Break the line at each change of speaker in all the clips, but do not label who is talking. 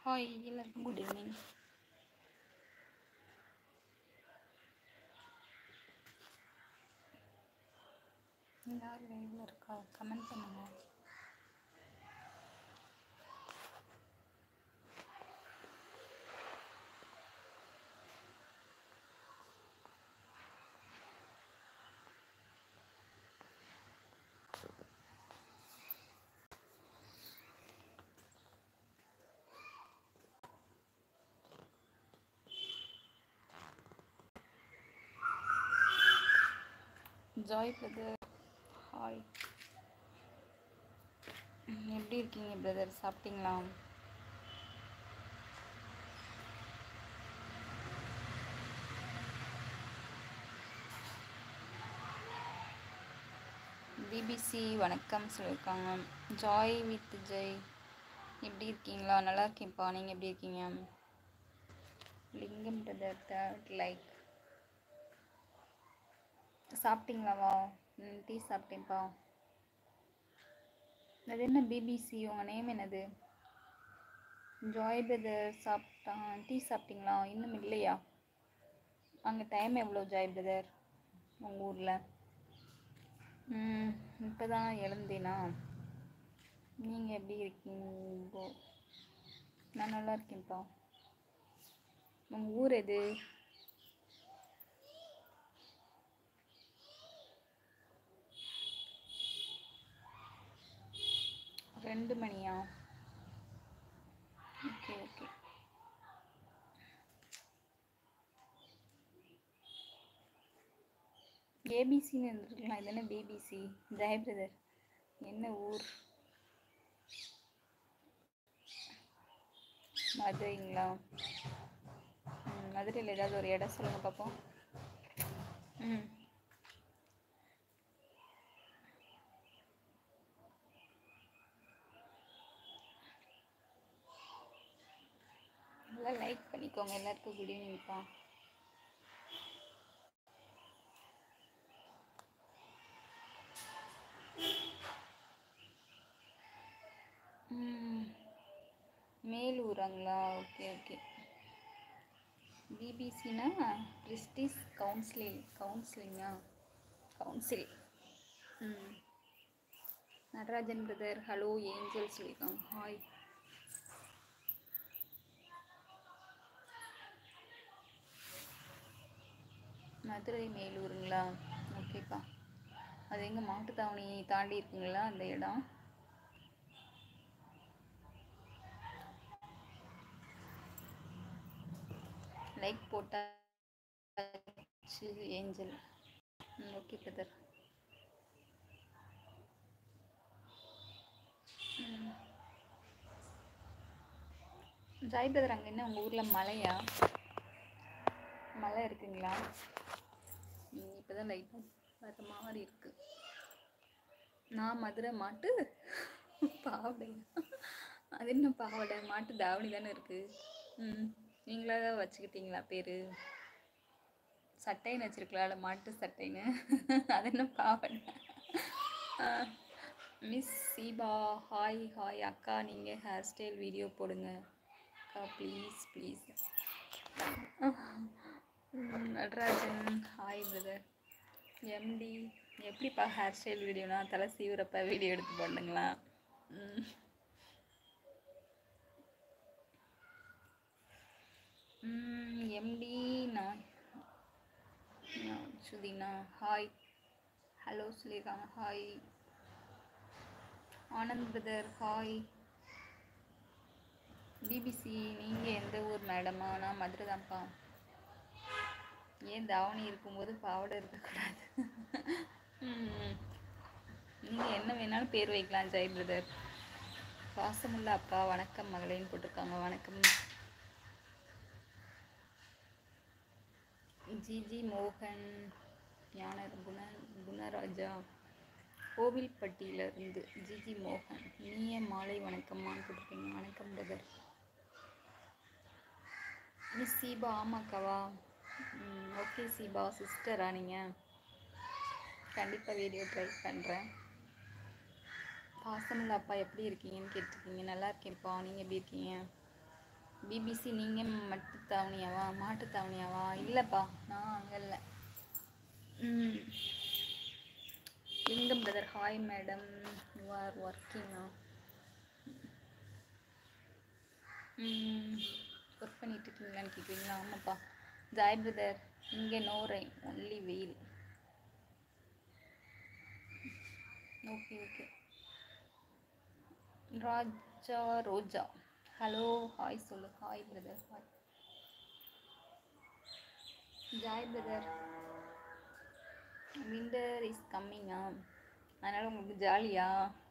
Hi எல்லாருக்கும் good evening யார் லைவில் இருக்கா கமெண்ட் பண்ணுங்க ஜாய் பிரதர் ஹாய் எப்படி இருக்கீங்க பிரதர் சாப்பிட்டீங்களா பிபிசி வணக்கம் சொல்லியிருக்காங்க ஜாய் வித் ஜெய் எப்படி இருக்கீங்களா நல்லா இருக்கேன்ப்பா நீங்கள் எப்படி இருக்கீங்க லிங்கம் பிரதர் தேர்ட் லைக் சாப்பிட்டீங்களாவா ம் டீ சாப்பிட்டேன்ப்பா அது என்ன பிபிசி உங்கள் நேம் என்னது ஜாய் பிரதர் சாப்பிட்டான் டீ சாப்பிட்டீங்களா இன்னும் இல்லையா அங்கே டைம் எவ்வளோ ஜாய் பிரதர் உங்கள் ஊரில் ம் இப்போ தான் எழுந்தேனா நீங்கள் எப்படி இருக்கீங்க நான் நல்லா இருக்கேன்ப்பா உங்கள் ஊர் எது ரெண்டு மணியா ஓகே ஓகே ஏபிசின்னு இருந்திருக்கலாம் இது என்ன பிபிசி ஜெய பிரதர் என்ன ஊர் மதுரைங்களா ம் மதுரையில் ஏதாவது ஒரு இடம் சொல்லுங்க பார்ப்போம் ம் எல்லாம் லைக் பண்ணிக்கோங்க எல்லாருக்கும் good ஈவினிங்ப்பா மேலூராங்களா okay okay பிபிசினா பிரிஸ்டிஸ் counselling கவுன்சிலிங்கா council ம் நடராஜன் பிரதர் ஹலோ ஏஞ்சல் சொல்லியிருக்காங்க ஹாய் மதுரை மேலூருங்களா ஓகேப்பா அது எங்கே மாட்டுத்தாவணி தாண்டி இருக்குங்களா அந்த இடம் லைக் போட்டாச்சு ஏஞ்சல் ம் ஓகே பிரதர் ஜாய் பிரதர் அங்கே என்ன உங்கள் ஊரில் மலையா மழை இருக்குங்களா இப்போ தான் லைட்டாக வர மாதிரி இருக்கு நான் மதுரை மாட்டு பாவடை அது என்ன பாவடை மாட்டு தாவணி தானே இருக்கு ம் நீங்களா வச்சுக்கிட்டீங்களா பேர் சட்டைன்னு வச்சிருக்கலாம்ல மாட்டு சட்டைன்னு அது என்ன பாவடை மிஸ் சீபா ஹாய் ஹாய் அக்கா நீங்கள் ஹேர் ஸ்டைல் வீடியோ போடுங்க அக்கா please please Natarajan hi brother MD எப்படிப்பா ஹேர் ஸ்டைல் வீடியோனா தலை சீவுறப்ப வீடியோ எடுத்து போடுங்களா எம்டி நான் சுதீனா ஹாய் ஹலோ சொல்லியிருக்காங்க hi Anand brother hi BBC நீங்கள் எந்த ஊர் மேடமா நான் மதுரை தான்ப்பா ஏன் தாவணி இருக்கும்போது பாவாடை இருக்கக்கூடாது நீங்கள் என்ன வேணாலும் பேர் வைக்கலாம் ஜெய் பிரதர் பாசமுள்ள அப்பா வணக்கம் மகளேன்னு போட்டிருக்காங்க வணக்கம் ஜிஜி மோகன் ஞான குண குணராஜா கோவில்பட்டியிலிருந்து ஜிஜி மோகன் இனிய மாலை வணக்கம்மான்னு போட்டிருக்கீங்க வணக்கம் பிரதர் மிஸ் சீபா ஆமாக்காவா ஓகே சீபா சிஸ்டரா நீங்கள் கண்டிப்பாக வீடியோ ட்ரை பண்ணுறேன் பாசமில்ல அப்பா எப்படி இருக்கீங்கன்னு கேட்டிருக்கீங்க நல்லா இருக்கேன்ப்பா நீங்கள் எப்படி இருக்கீங்க பிபிசி நீங்கள் மட்டும் தாவணியாவா மாட்டு தாவணியாவா இல்லைப்பா நான் அங்கே இல்லை ம் Lingam brother hi madam you are ஒர்க்கிங்கா ஒர்க் பண்ணிட்டு இருக்கீங்களான்னு கேட்குறீங்களா ஆமாப்பா ஜாய் பிரதர் இங்கே நோ ரெயின் ஒன்லி வெயில் okay okay Raja Roja hello hi சொல்லு hi brother hi Joy brother winter is கம்மிங்கா அதனால் உங்களுக்கு ஜாலியா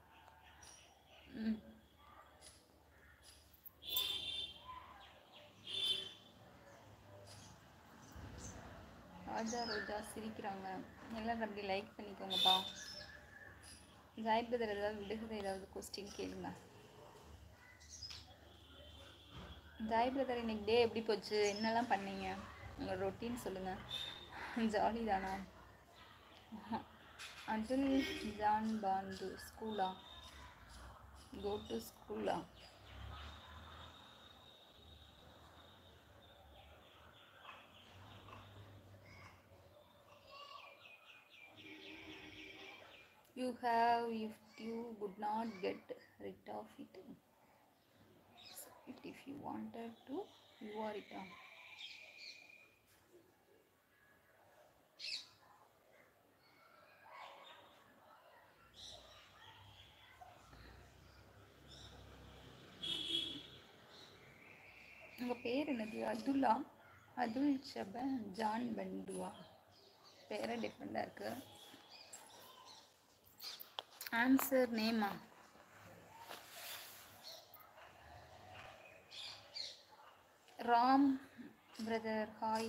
ம் ராஜா ரோஜா சிரிக்கிறாங்க எல்லாரும் அப்படி லைக் பண்ணிக்கோங்கப்பா ஜாய் பிரதர் ஏதாவது விடுகதை ஏதாவது கொஸ்டின் கேளுங்க ஜாய் பிரதர் இன்னைக்கு டே எப்படி போச்சு என்னெல்லாம் பண்ணீங்க உங்கள் ரொட்டீன் சொல்லுங்கள் ஜாலி தானா அட்டுல் ஜான் பாந்து ஸ்கூலா கோ டு ஸ்கூலா you have if you would not get rid of it so it if you wanted to you are it on உங்கள் பேர் என்னது அதுல்லா அதுல் ஷப ஜான் பண்டுவா பேரே டிஃப்ரெண்ட்டாக இருக்குது ஆன்சர் நேமா ராம் பிரதர் ஹாய்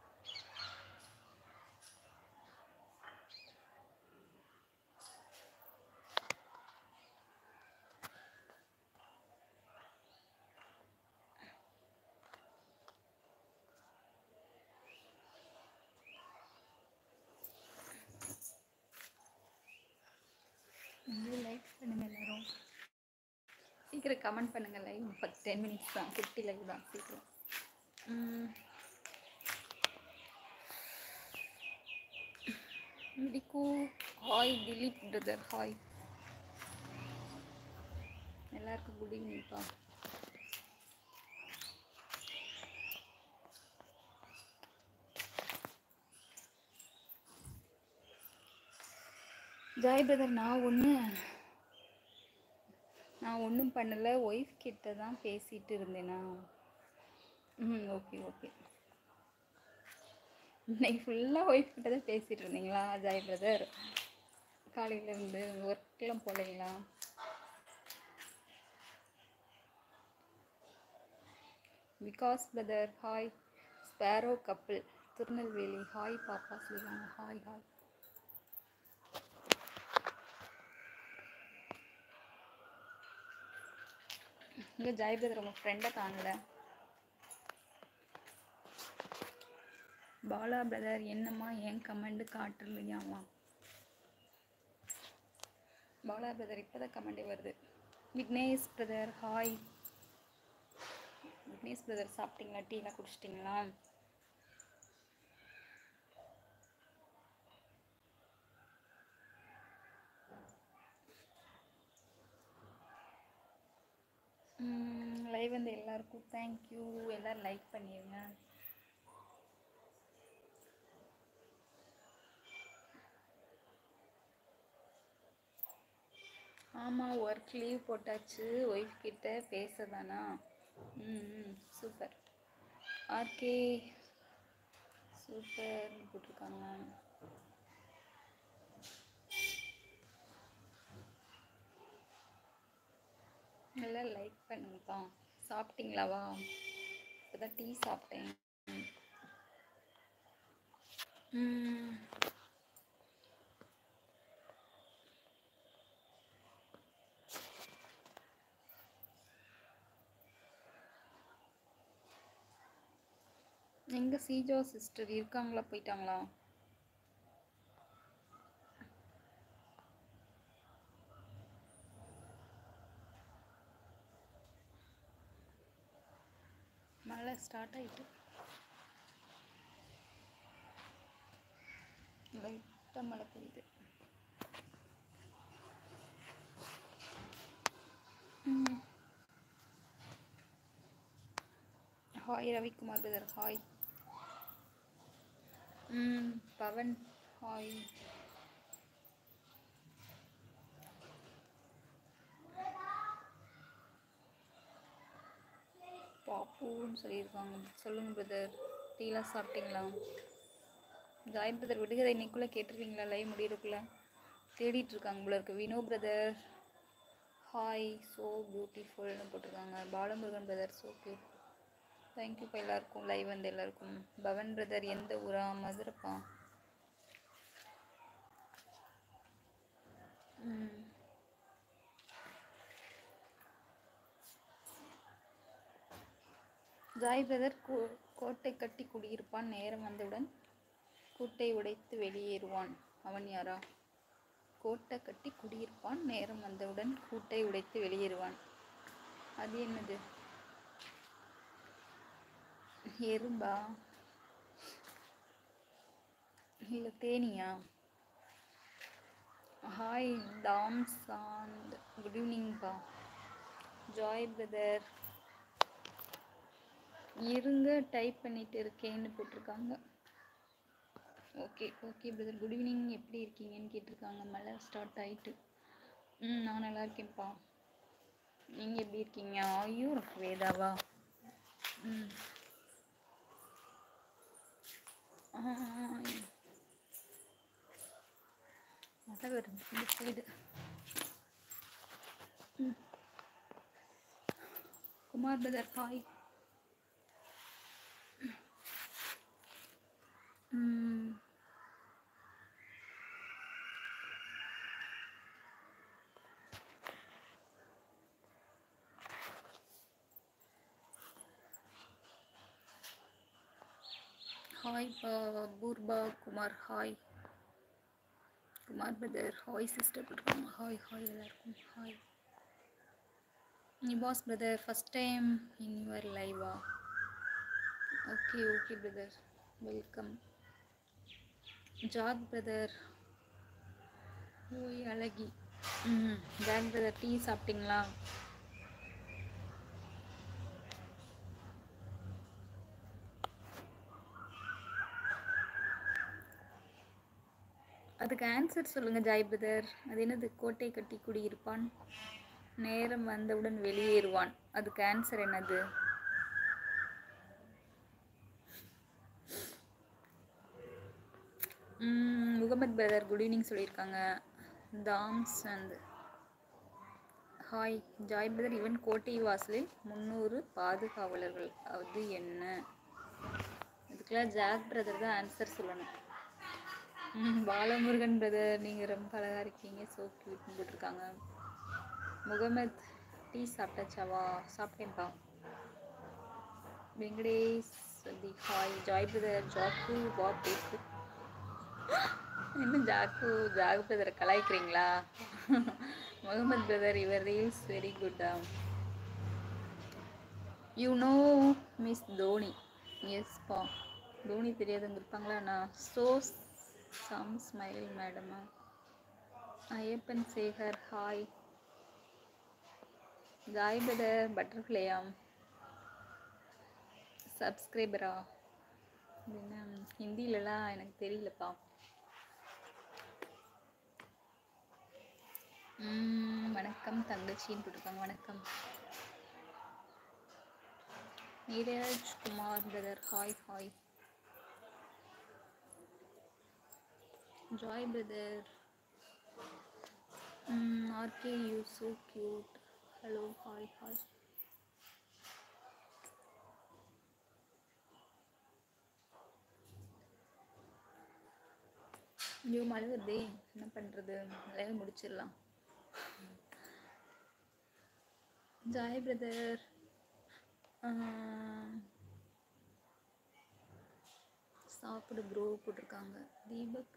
லைக் பண்ணுங்க எல்லாரும் சீக்கிரம் கமெண்ட் பண்ணுங்க லைவ் பத்து டென் மினிட்ஸ் தான் ஃபிஃப்டி லைவ் தான் சீக்கிரம் மிடிக்கு ஹாய் திலீப் பிரதர் ஹாய் எல்லாருக்கும் குட் ஈவினிங்ப்பா ஜாய் பிரதர் நான் ஒன்று நான் ஒன்றும் பண்ணலை ஒய்ஃப் கிட்ட தான் பேசிகிட்டு இருந்தேனா ம் ஓகே ஓகே இன்னைக்கு ஃபுல்லாக ஒய்ஃப் கிட்ட தான் பேசிகிட்டு இருந்தீங்களா ஜாய் பிரதர் காலையிலேருந்து ஒர்க்கெலாம் போகலைங்களா Vikas brother hi sparrow couple Tirunelveli hi பாப்பா சொல்லுவாங்க ஹாய் ஹாய் இங்கே ஜாய் பிரதர் உங்கள் ஃப்ரெண்டை காணல பாலா பிரதர் என்னம்மா ஏன் கமெண்ட் காட்டலையாமா பாலா பிரதர் இப்போ தான் கமெண்டே வருது Vignesh brother hi Vignesh brother சாப்பிட்டீங்களா டீலாம் குடிச்சிட்டிங்களா லைவ் வந்து எல்லாருக்கும் தேங்க்யூ எல்லோரும் லைக் பண்ணிடுங்க ஆமாம் ஒர்க் லீவ் போட்டாச்சு ஒய்ஃப் கிட்ட பேசதானா ம் ம் சூப்பர் ஆர்கே சூப்பர் போட்டிருக்காங்க எல்லாம் லைக் பண்ணுங்கப்பா சாப்பிட்டீங்களாவா இப்போதான் டீ சாப்பிட்டேன் ம். எங்க சீஜோ சிஸ்டர் இருக்காங்களா போயிட்டாங்களா மழை ஸ்டார்ட் ஆயிட்டு லைட்டாக மழை பெய்யுது ம். ஹாய் ரவிக்குமார் பிரதர் ஹாய் ம் பவன் ஹாய் பாப்புன்னு சொல்லியிருக்காங்க சொல்லுங்கள் பிரதர் டீலாம் சாப்பிட்டீங்களா ஜாய் பிரதர் விடுகதை இன்னைக்குள்ளே கேட்டிருக்கீங்களா லைவ் முடியறதுக்குள்ளே தேடிட்டு இருக்காங்க போல இருக்கு வினோ பிரதர் ஹாய் ஸோ பியூட்டிஃபுல்னு போட்டிருக்காங்க பாலமுருகன் பிரதர் ஸோ கியூட் தேங்க்யூப்பா எல்லாருக்கும் லைவ் வந்து எல்லாருக்கும் பவன் பிரதர் எந்த ஊரா மதுரைப்பா ம் ஜாய் பிரதர் கோ கோட்டை கட்டி குடியிருப்பான் நேரம் வந்தவுடன் கூட்டை உடைத்து வெளியேறுவான் அவன் யாரா கோட்டை கட்டி குடியிருப்பான் நேரம் வந்தவுடன் கூட்டை உடைத்து வெளியேறுவான் அது என்னது எறும்பா இல்லை தேனியா ஹாய் டாம்ஸ் அண்ட் குட் ஈவினிங்ப்பா ஜாய் பிரதர் இருங்க டைப் பண்ணிட்டு இருக்கேன்னு போட்டிருக்காங்க okay okay brother good evening எப்படி இருக்கீங்கன்னு கேட்டிருக்காங்க மழை ஸ்டார்ட் ஆயிட்டு ம் நான் நல்லா இருக்கேன்ப்பா நீங்கள் எப்படி இருக்கீங்க ஐயோ உனக்கு வேதாவா ம் ஆய். மழை வருது இந்த சைடு ம் குமார் பிரதர் ஹாய் ம் hi Purba Kumar hi Kumar brother hi sister போட்டுருக்காங்க ஹாய் ஹாய் எல்லாருக்கும் hi Nibas brother first time in your லைவா okay okay brother welcome Jack brother ஓய் அழகி ம் ஜாக் பிரதர் டீ சாப்பிட்டீங்களா அதுக்கு ஆன்சர் சொல்லுங்க ஜாய் பிரதர் அது என்னது கோட்டை கட்டி குடியிருப்பான் நேரம் வந்தவுடன் வெளியேறுவான் அதுக்கு ஆன்சர் என்னது ம், முகமது பிரதர் குட் ஈவினிங் சொல்லியிருக்காங்க Toms and hi Joy brother இவன் கோட்டை வாசலில் முந்நூறு பாதுகாவலர்கள் அது என்ன இதுக்கெல்லாம் ஜாக் பிரதர் தான் ஆன்சர் சொல்லணும் ம், பாலமுருகன் பிரதர் நீங்கள் ரொம்ப அழகாக இருக்கீங்க ஸோ க்யூட்னு போட்டிருக்காங்க முகமத் டீ சாப்பிட்டாச்சாவா சாப்பிட்டேன்ப்பா வெங்கடேஷ் தி ஹாய் ஜாய் பிரதர் ஜாக்கு வா பேசு இன்னும் ஜாக்கு ஜாக் பிரதரை கலாய்க்கிறீங்களா Mohammed brother your reels very good you know miss Dhoni yes பா தோனி தெரியாதவங்க இருப்பாங்களா நான் ஸோ சம் ஸ்மைல் மேடமா Ayyappan Sekar hi Joy brother பட்டர்ஃப்ளையா சப்ஸ்கிரைபரா என்ன ஹிந்திலலாம் எனக்கு தெரியலப்பா ம், வணக்கம் தங்கச்சின்னு போட்டிருக்காங்க வணக்கம் Neeraj Kumar brother hi hi Joy brother RK you so cute hello hi hi ஐயோ மழை வருதே என்ன பண்ணுறது லைவ் முடிச்சிடலாம் ஜாய் பிரதர் சாப்பிடு ப்ரோ போட்டிருக்காங்க தீபக்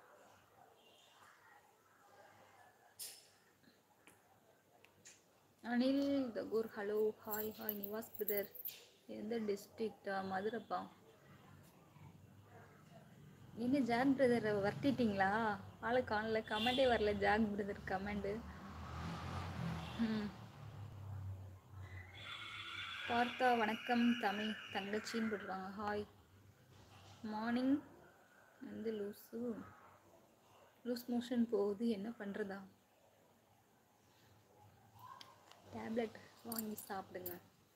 ஆ Anil Thakur hello hi hi Nivas brother எந்த டிஸ்ட்ரிக்டா மதுரைப்பா என்ன ஜாக் பிரதர் வரட்டிட்டீங்களா ஆளை காணல கமெண்டே வரல ஜாக் பிரதர் கமெண்டு ம் பார்த்தா வணக்கம் தமிழ் தங்கச்சின்னு போட்டிருக்காங்க ஹாய் மார்னிங் வந்து லூஸு லூஸ் மோஷன் போகுது என்ன பண்ணுறதா டேப்லெட் வாங்கி சாப்பிடுங்க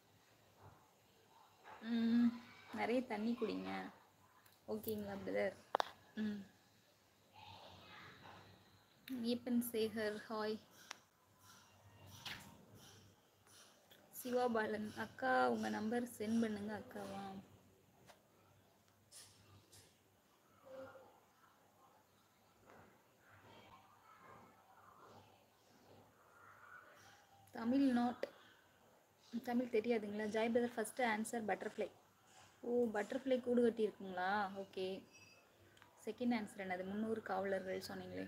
ம், நிறைய தண்ணி குடிங்க ஓகேங்களா பிரதர் ம் ஈப்பன் சேகர் ஹாய் சிவாபாலன் அக்கா உங்கள் நம்பர் சென்ட் பண்ணுங்க அக்காவா தமிழ் நாட் தமிழ் தெரியாதுங்களா Joy brother first answer butterfly ஓ பட்டர்ஃப்ளை கூடு கட்டியிருக்குங்களா ஓகே செகண்ட் ஆன்சர் என்னது முந்நூறு காவலர்கள் சொன்னீங்களே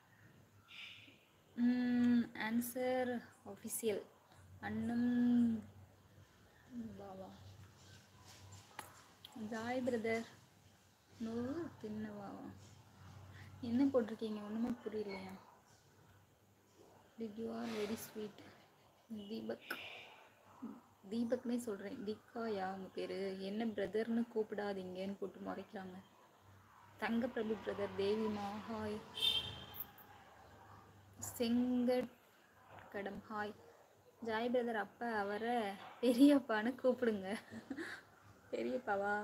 ஆன்சர் ஒஃபிஷியல் அன்னம் பாவா ஜாய் பிரதர் நோ தின்னவாவா என்ன போட்டிருக்கீங்க ஒன்றுமே புரியலையா did you are very sweet Deepak தீபக்னே சொல்கிறேன் திக்காயா உங்கள் பேர் என்ன பிரதர்னு கூப்பிடாதீங்கன்னு போட்டு மறைக்கிறாங்க தங்க பிரபு பிரதர் தேவிமா ஹாய் செங்கட் கடம் ஹாய் ஜாய் பிரதர் அப்பா அவரை பெரியப்பான்னு கூப்பிடுங்க பெரியப்பாவா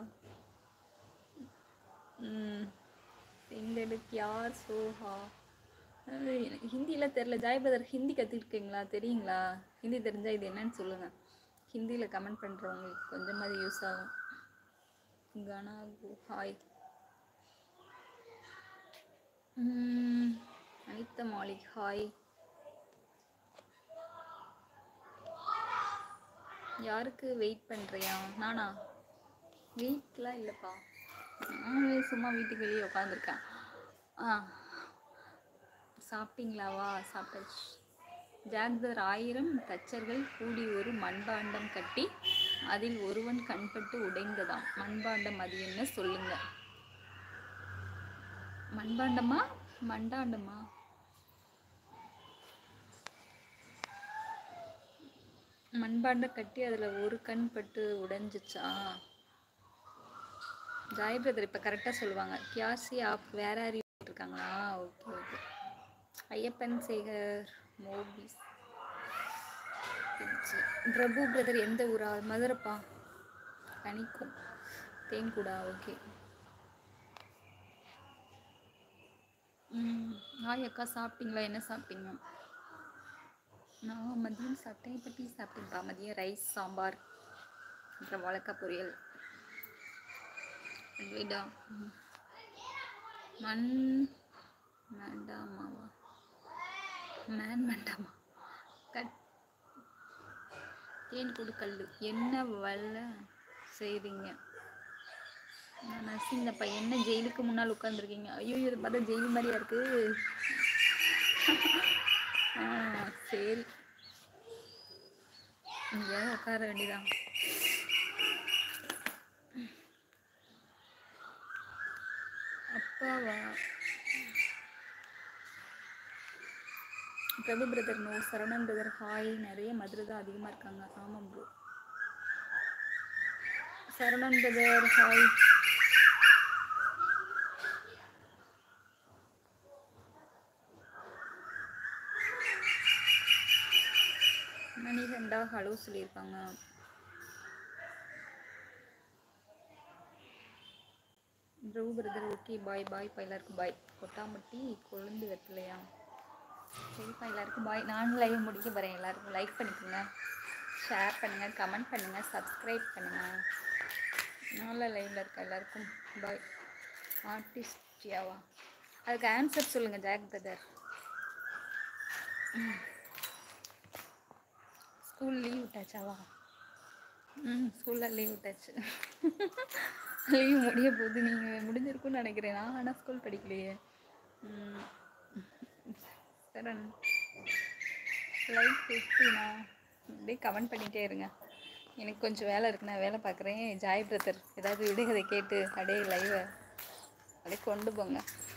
ம் எங்களுக்கு யார் சோஹா ஹிந்தியில் தெரில ஜாய் பிரதர் ஹிந்தி கற்றுருக்கீங்களா தெரியுங்களா ஹிந்தி தெரிஞ்சால் இது என்னன்னு சொல்லுங்கள் ஹிந்தியில் கமெண்ட் பண்ணுறவங்களுக்கு கொஞ்சமாவது யூஸ் ஆகும் கனா ஹாய் ம், அனிதா மாலிக் ஹாய் யாருக்கு வெயிட் பண்ணுறியா நானா வெயிட்லாம் இல்லைப்பா நான் சும்மா வீட்டுக்கு வெளியே உட்காந்துருக்கேன் ஆ சாப்பிட்டீங்களாவா சாப்பிட்டாச்சு ஜாக்தர் ஆயிரம் தச்சர்கள் கூடி ஒரு மண்பாண்டம் கட்டி அதில் ஒருவன் கண்பட்டு உடைந்ததாம் மண்பாண்டம் அது என்ன சொல்லுங்க மண்பாண்டமா மண்டாண்டமா மண்பாண்டம் கட்டி அதில் ஒரு கண் பட்டு உடைஞ்சிச்சா ஜாய் பிரதர் இப்போ கரெக்டாக சொல்லுவாங்க கியாசி ஆப் வேற யாரையும் இருக்காங்களா ஓகே ஓகே ஐயப்பன் சேகர் மோபிஸ் திருச்சி. பிரபு பிரதர் எந்த ஊரா மதுரைப்பா கணிக்கும் தேன்கூடா ஓகே ம் ஹாய் அக்கா சாப்பிட்டீங்களா என்ன சாப்பிட்டீங்க நான் மதியம் சாப்பிட்டேன் இப்போ டீ சாப்பிட்டேன்ப்பா மதியம் ரைஸ் சாம்பார் அப்புறம் வாழைக்காய் பொரியல் வீடா ம். மண் வேண்டாமாவா மேன் வேண்டாமா கட் தேன் கொடுக்கல் என்ன வேலை செய்கிறீங்க நான் நசிங்கப்பா என்ன ஜெயிலுக்கு முன்னால் உட்காந்துருக்கீங்க ஐயோ இது பார்த்தா ஜெயில் மாதிரியா இருக்கு ஆ சரி எங்கேயாவது உட்கார வேண்டியதான் அப்பாவா Prabhu brother no Saravanan brother hi நிறைய மதுரை தான் அதிகமாக இருக்காங்க ஆமாம் bro Saravanan brother hi Manikanda hello சொல்லியிருக்காங்க பிரபு பிரதர் ஓகே பாய் பாய் இப்போ எல்லாருக்கும் பாய் கொட்டாம்பட்டி கொழுந்து வெத்தலையா சரிப்பா எல்லாருக்கும் பாய் நானும் லைவ் முடிக்க போகிறேன் எல்லாருக்கும் லைக் பண்ணிக்கோங்க ஷேர் பண்ணுங்கள் கமெண்ட் பண்ணுங்கள் சப்ஸ்கிரைப் பண்ணுங்கள் நல்ல லைவில் இருக்க எல்லாருக்கும் பாய் ஆர்டிஸ்டியாவா அதுக்கு ஆன்சர் சொல்லுங்கள் ஜாக் பிரதர் ஸ்கூல் லீவ் விட்டாச்சாவா ம் ஸ்கூலில் லீவ் விட்டாச்சு லீவ் முடிய போகுது நீங்கள் முடிஞ்சிருக்கும்னு நினைக்கிறேன் நான் ஆனால் ஸ்கூல் படிக்கலையே ம். சரண் லைக் ஃபிஃப்டினா அப்படியே கமெண்ட் பண்ணிகிட்டே இருங்க எனக்கு கொஞ்சம் வேலை இருக்கு நான் வேலை பார்க்குறேன் ஜாய் பிரதர் ஏதாவது விடுகதை கேட்டு அப்படியே லைவை அப்படியே கொண்டு போங்க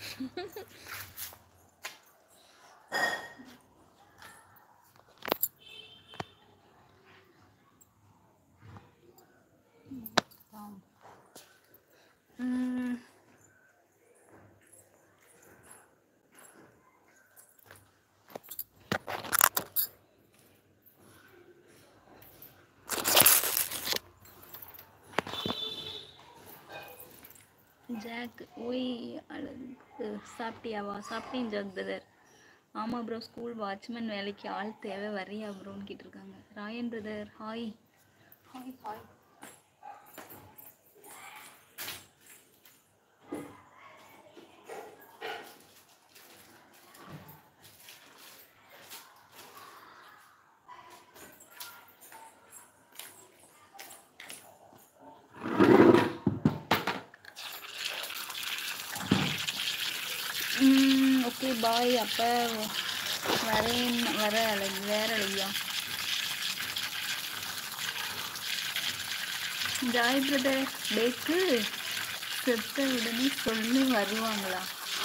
ம் ஜாக் ஓய் அழகு சாப்பிட்டியாவா சாப்பிட்டேன் ஜாக் பிரதர் ஆமாம் ப்ரோ ஸ்கூல் வாட்ச்மேன் வேலைக்கு ஆள் தேவை வரையா ப்ரோன்னு கேட்டிருக்காங்க Rayan brother hi hi hi okay bye அப்போ வரேன் வர அழகு வேற அழகியா ஜாய் பிரதர் பேக்கு செத்த உடனே சொல்லி வருவாங்களா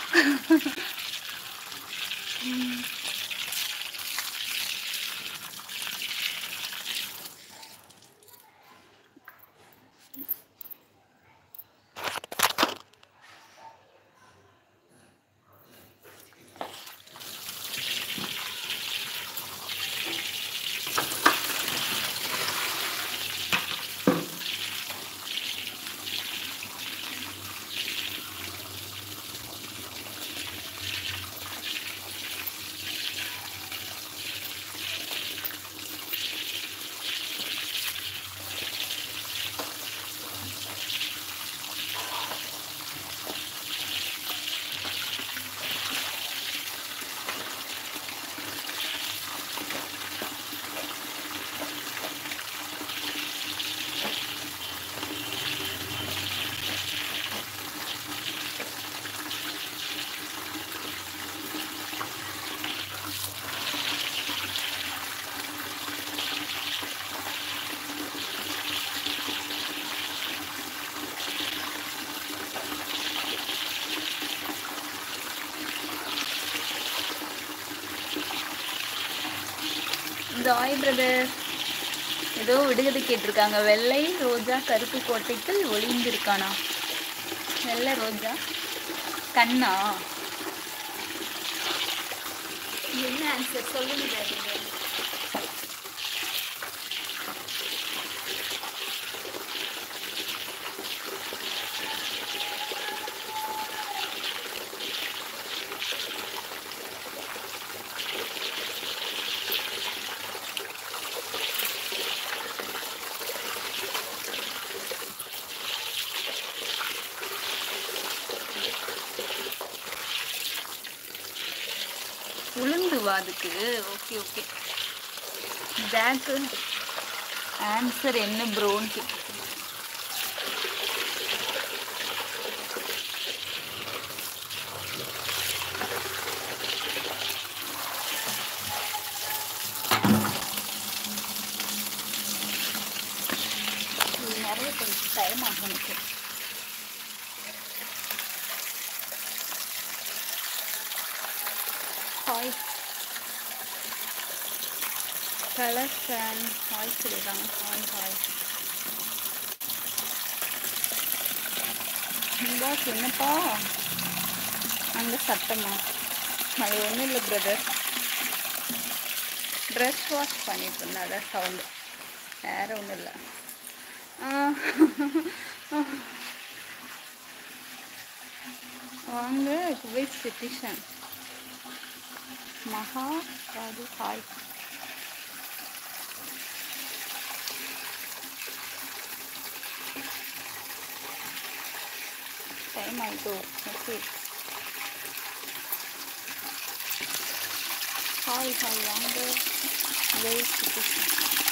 ம். ஜாய் பிரதர் ஏதோ விடுகதை கேட்டிருக்காங்க வெள்ளை ரோஜா கருப்பு கோட்டைக்குள் ஒளிந்திருக்கானா வெள்ளை ரோஜா கண்ணா என்ன ஆன்சர் சொல்லுங்க நீங்க உளுந்துவா அதுக்கு ஓகே ஓகே ஜாக்கு ஆன்சர் என்ன ப்ரோன்னு கேட்டு இது நிறைய கொஞ்சம் டைம் ஆகும் எனக்கு ஹாய் கலர் ஃபேன் ஹாய் சொல்லிடுறாங்க ஹாய் ஹாய் பாஸ் என்னப்பா அங்கே சத்தமா அது ஒன்றும் இல்லை பிரதர் ட்ரெஸ் வாஷ் பண்ணிட்டு இருந்தேன் அதான் சவுண்டு வேற ஒன்றும் இல்லை வாங்க குவைத் சிட்டிசன் மகா ராது ஹாய் டைம் ஆயிட்டோ ஓகே ஹாய் ஹாய் வாங்க குவைத் சிட்டிசன்